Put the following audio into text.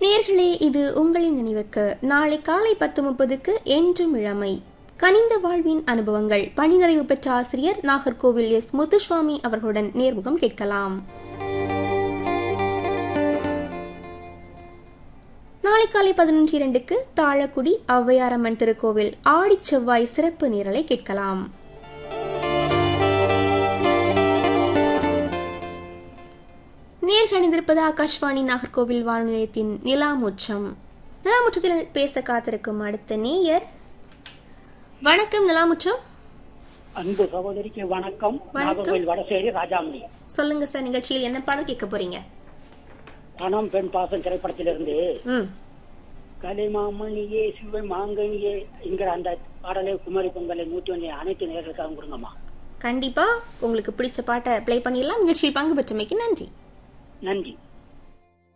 நேர்களே இது உங்களின் நினைவுக்கு நாளை காலை பத்து முப்பதுக்கு என்றும் இளமை கனிந்த வாழ்வின் அனுபவங்கள் பணி நிறைவு பெற்ற ஆசிரியர் நாகர்கோவில் எஸ் முத்துசுவாமி அவர்களுடன் நேர்முகம் கேட்கலாம் நாளை காலை பதினொன்று இரண்டுக்கு தாழக்குடி ஔவையாரம்மன் திருக்கோவில் ஆடிச் செவ்வாய் சிறப்பு நிரலை கேட்கலாம் நேர்கணிந்திருப்பது ஆகாஷ்வாணி நாகர்கோவில் வானொலி நிலையத்தின் நிலாமுற்றம் நிலாமுற்றத்தில் பேச காத்திருக்கும் அடுத்த நேயர் வணக்கம் நிலாமுற்றம் அன்பு சகோதரிக்கு வணக்கம் வணக்கம். நாகர்கோவில் வடசேரி ராஜாமணி சொல்லுங்க சார் நிகழ்ச்சியில் என்ன பாடம் கேட்க போறீங்க பணம் பெண் பாசம் திரைப்படத்திலிருந்து ம் கலைமாமணியே சிவ மாங்கனியே என்கிற அந்த பாடலை குமரி பொங்கலை நூற்றி ஒன்றை அனைத்து நேர்களுக்காக கொடுங்கம்மா கண்டிப்பா உங்களுக்கு பிடிச்ச பாட்டை ப்ளே பண்ணிடலாம் நிகழ்ச்சியில் பங்கு பெற்றமைக்கு நன்றி நன்றி